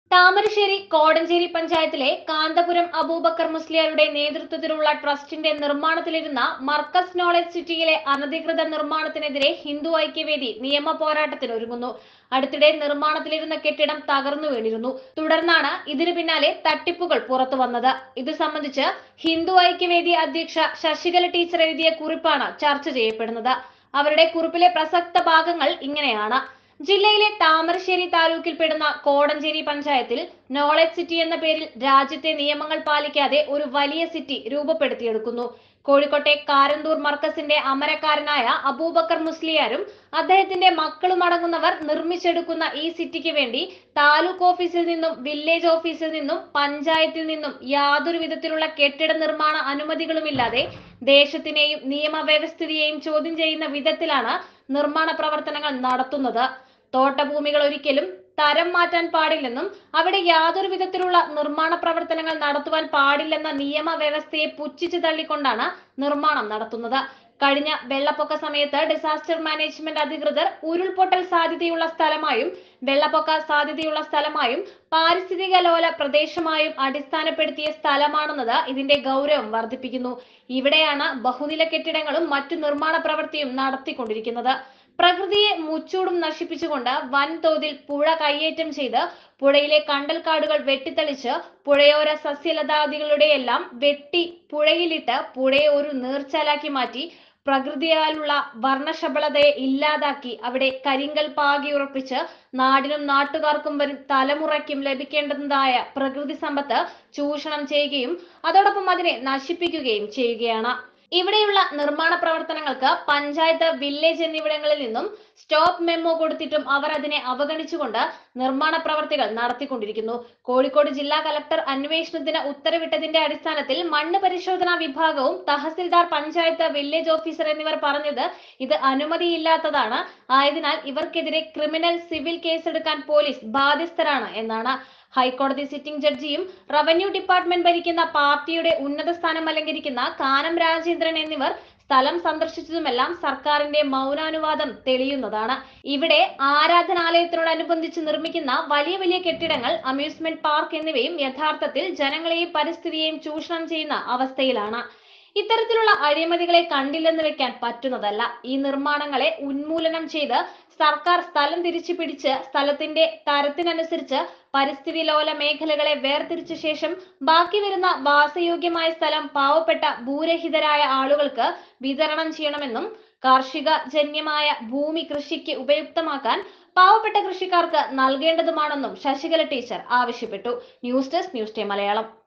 താമരശ്ശേരി കോടഞ്ചേരി പഞ്ചായത്തിലെ കാന്തപുരം അബൂബക്കർ മുസ്ലിയാരുടെ നേതൃത്വത്തിലുള്ള ട്രസ്റ്റിന്റെ നിർമ്മാണത്തിലിരുന്ന മർക്കസ് നോളജ് സിറ്റിയിലെ അനധികൃത നിർമ്മാണത്തിനെതിരെ ഹിന്ദു ഐക്യവേദി നിയമ പോരാട്ടത്തിനൊരുങ്ങുന്നു അടുത്തിടെ നിർമ്മാണത്തിലിരുന്ന കെട്ടിടം തകർന്നു വീണിരുന്നു തുടർന്നാണ് ഇതിനു പിന്നാലെ തട്ടിപ്പുകൾ പുറത്തു വന്നത് ഇത് സംബന്ധിച്ച് ഹിന്ദു ഐക്യവേദി അധ്യക്ഷ ശശികല ടീച്ചർ എഴുതിയ കുറിപ്പാണ് ചർച്ച ചെയ്യപ്പെടുന്നത് അവരുടെ കുറിപ്പിലെ പ്രസക്ത ഭാഗങ്ങൾ ഇങ്ങനെയാണ് ജില്ലയിലെ താമരശ്ശേരി താലൂക്കിൽപ്പെടുന്ന കോടഞ്ചേരി പഞ്ചായത്തിൽ നോളജ് സിറ്റി എന്ന പേരിൽ രാജ്യത്തെ നിയമങ്ങൾ പാലിക്കാതെ ഒരു വലിയ സിറ്റി രൂപപ്പെടുത്തിയെടുക്കുന്നു കോഴിക്കോട്ടെ കാരന്തൂർ മർക്കസിന്റെ അമരക്കാരനായ അബൂബക്കർ മുസ്ലിയാരും അദ്ദേഹത്തിന്റെ മക്കളും അടങ്ങുന്നവർ നിർമ്മിച്ചെടുക്കുന്ന ഈ സിറ്റിക്ക് വേണ്ടി താലൂക്ക് ഓഫീസിൽ നിന്നും വില്ലേജ് ഓഫീസിൽ നിന്നും പഞ്ചായത്തിൽ നിന്നും യാതൊരു വിധത്തിലുള്ള കെട്ടിട നിർമ്മാണ അനുമതികളുമില്ലാതെ ദേശത്തിനെയും നിയമവ്യവസ്ഥിതിയെയും ചോദ്യം ചെയ്യുന്ന വിധത്തിലാണ് നിർമ്മാണ പ്രവർത്തനങ്ങൾ നടത്തുന്നത് തോട്ടഭൂമികൾ ഒരിക്കലും തരം മാറ്റാൻ പാടില്ലെന്നും അവിടെ യാതൊരു വിധത്തിലുള്ള നിർമ്മാണ പ്രവർത്തനങ്ങൾ നടത്തുവാൻ പാടില്ലെന്ന നിയമവ്യവസ്ഥയെ പുച്ഛിച്ചു തള്ളിക്കൊണ്ടാണ് നിർമ്മാണം നടത്തുന്നത് കഴിഞ്ഞ വെള്ളപ്പൊക്ക സമയത്ത് ഡിസാസ്റ്റർ മാനേജ്മെന്റ് അധികൃതർ ഉരുൾപൊട്ടൽ സാധ്യതയുള്ള സ്ഥലമായും വെള്ളപ്പൊക്ക സാധ്യതയുള്ള സ്ഥലമായും പാരിസ്ഥിതിക ലോല പ്രദേശമായും അടിസ്ഥാനപ്പെടുത്തിയ സ്ഥലമാണെന്നത് ഇതിന്റെ ഗൗരവം വർദ്ധിപ്പിക്കുന്നു ഇവിടെയാണ് ബഹുനില കെട്ടിടങ്ങളും മറ്റു നിർമ്മാണ പ്രവൃത്തിയും നടത്തിക്കൊണ്ടിരിക്കുന്നത് പ്രകൃതിയെ മുച്ചൂടും നശിപ്പിച്ചുകൊണ്ട് വൻതോതിൽ പുഴ കയ്യേറ്റം ചെയ്ത് പുഴയിലെ കണ്ടൽക്കാടുകൾ വെട്ടിത്തെളിച്ച് പുഴയോര സസ്യലതാദികളുടെയെല്ലാം വെട്ടി പുഴയിലിട്ട് പുഴയെ ഒരു നീർച്ചാലാക്കി മാറ്റി പ്രകൃതിയാലുള്ള വർണ്ണശബളതയെ ഇല്ലാതാക്കി അവിടെ കരിങ്കൽ പാകിയുറപ്പിച്ച് നാടിനും നാട്ടുകാർക്കും വരും തലമുറയ്ക്കും ലഭിക്കേണ്ടതായ പ്രകൃതി സമ്പത്ത് ചൂഷണം ചെയ്യുകയും അതോടൊപ്പം അതിനെ നശിപ്പിക്കുകയും ചെയ്യുകയാണ് ഇവിടെയുള്ള നിർമ്മാണ പ്രവർത്തനങ്ങൾക്ക് പഞ്ചായത്ത് വില്ലേജ് എന്നിവിടങ്ങളിൽ നിന്നും സ്റ്റോപ്പ് മെമ്മോ കൊടുത്തിട്ടും അവർ അതിനെ അവഗണിച്ചുകൊണ്ട് നിർമ്മാണ പ്രവർത്തികൾ നടത്തിക്കൊണ്ടിരിക്കുന്നു കോഴിക്കോട് ജില്ലാ കലക്ടർ അന്വേഷണത്തിന് ഉത്തരവിട്ടതിന്റെ അടിസ്ഥാനത്തിൽ മണ്ണ് പരിശോധനാ വിഭാഗവും തഹസിൽദാർ പഞ്ചായത്ത് വില്ലേജ് ഓഫീസർ എന്നിവർ പറഞ്ഞത് ഇത് അനുമതിയില്ലാത്തതാണ് ആയതിനാൽ ഇവർക്കെതിരെ ക്രിമിനൽ സിവിൽ കേസെടുക്കാൻ പോലീസ് ബാധ്യസ്ഥരാണ് എന്നാണ് ഹൈക്കോടതി സിറ്റിംഗ് ജഡ്ജിയും റവന്യൂ ഡിപ്പാർട്ട്മെന്റ് ഭരിക്കുന്ന പാർട്ടിയുടെ ഉന്നത സ്ഥാനം അലങ്കരിക്കുന്ന കാനം രാജേന്ദ്രൻ എന്നിവർ സ്ഥലം സന്ദർശിച്ചതുമെല്ലാം സർക്കാരിന്റെ മൗനാനുവാദം തെളിയുന്നതാണ് ഇവിടെ ആരാധനാലയത്തിനോടനുബന്ധിച്ച് നിർമ്മിക്കുന്ന വലിയ വലിയ കെട്ടിടങ്ങൾ അമ്യൂസ്മെന്റ് പാർക്ക് എന്നിവയും യഥാർത്ഥത്തിൽ ജനങ്ങളെയും പരിസ്ഥിതിയെയും ചൂഷണം ചെയ്യുന്ന അവസ്ഥയിലാണ് ഇത്തരത്തിലുള്ള അഴിമതികളെ കണ്ടില്ലെന്ന് വെക്കാൻ പറ്റുന്നതല്ല ഈ നിർമ്മാണങ്ങളെ ഉന്മൂലനം ചെയ്ത് സർക്കാർ സ്ഥലം തിരിച്ചു പിടിച്ച് സ്ഥലത്തിന്റെ തരത്തിനനുസരിച്ച് പരിസ്ഥിതി ലോല മേഖലകളെ വേർതിരിച്ച ശേഷം ബാക്കി വരുന്ന വാസയോഗ്യമായ സ്ഥലം പാവപ്പെട്ട ഭൂരഹിതരായ ആളുകൾക്ക് വിതരണം ചെയ്യണമെന്നും കാർഷിക ജന്യമായ ഭൂമി കൃഷിക്ക് ഉപയുക്തമാക്കാൻ പാവപ്പെട്ട കൃഷിക്കാർക്ക് നൽകേണ്ടതുമാണെന്നും ശശികല ടീച്ചർ ആവശ്യപ്പെട്ടു news desk news day Malayalam